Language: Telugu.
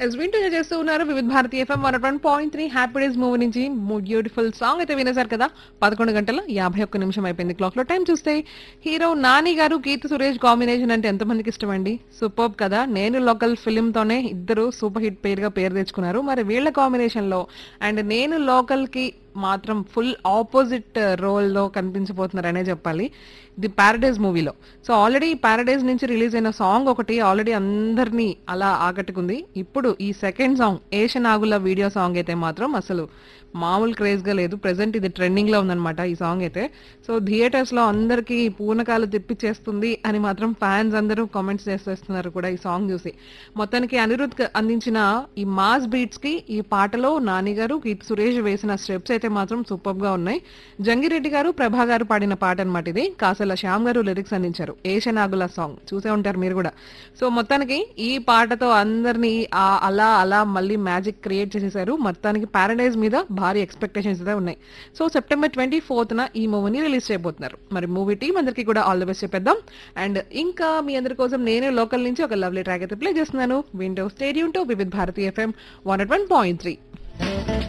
ఎస్ వింటూ చేస్తూ ఉన్నారు Vividh Bharati FM one one point three happy days movie నుంచి బ్యూటిఫుల్ సాంగ్ అయితే వినేశారు కదా పదకొండు గంటల యాభై ఒక్క నిమిషం అయిపోయింది క్లాక్ లో టైం చూస్తే హీరో నాని గారు కీర్తి సురేష్ కాంబినేషన్ అంటే ఎంతమందికి ఇష్టం అండి సూపర్ కదా నేను లోకల్ ఫిలిం తోనే ఇద్దరు సూపర్ హిట్ పేరుగా పేరు తెచ్చుకున్నారు మరి వీళ్ళ కాంబినేషన్ లో అండ్ నేను లోకల్ కి మాత్రం ఫుల్ ఆపోజిట్ రోల్ లో కనిపించబోతున్నారనే చెప్పాలి ది పారడైజ్ మూవీలో సో ఆల్రెడీ పారడైజ్ నుంచి రిలీజ్ అయిన సాంగ్ ఒకటి ఆల్రెడీ అందరినీ అలా ఆకట్టుకుంది ఇప్పుడు ఈ సెకండ్ సాంగ్ ఏషనాగుల వీడియో సాంగ్ అయితే మాత్రం అసలు మామూలు క్రేజ్ గా లేదు ప్రెసెంట్ ఇది ట్రెండింగ్ లో ఉందన్నమాట ఈ సాంగ్ అయితే సో థియేటర్స్ లో అందరికి పూనకాలు తెప్పిచ్చేస్తుంది అని మాత్రం ఫ్యాన్స్ అందరూ కామెంట్స్ చేసేస్తున్నారు కూడా ఈ సాంగ్ చూసి మొత్తానికి అనిరుద్ అందించిన ఈ మాస్ బీట్స్ కి ఈ పాటలో నాని గారు కీర్తి సురేష్ వేసిన స్టెప్స్ అయితే మాత్రం సూపర్ గా ఉన్నాయి జంగిరెడ్డి గారు ప్రభా గారు పాడిన పాట అనమాట ఇది కాసల శ్యామ్ గారు లిరిక్స్ అందించారు ఏషనాగుల సాంగ్ చూసే ఉంటారు మీరు కూడా సో మొత్తానికి ఈ పాటతో అందరినీ ఆ అలా అలా మళ్ళీ మ్యాజిక్ క్రియేట్ చేసేసారు మొత్తానికి పారడైజ్ మీద భారీ ఎక్స్పెక్టేషన్స్ అయితే ఉన్నాయి సో సెప్టెంబర్ ట్వంటీ ఫోర్త్ న ఈ మూవీని రిలీజ్ చేయబోతున్నారు మరి మూవీ టీం అందరికీ కూడా ఆల్ ది బెస్ట్ చెప్పేద్దాం అండ్ ఇంకా మీ అందరి కోసం నేనే లోకల్ నుంచి ఒక లవ్లీ ట్రాక్ అయితే ప్లే చేస్తున్నాను విండో స్టేడియం to Vividh Bharati FM one one point three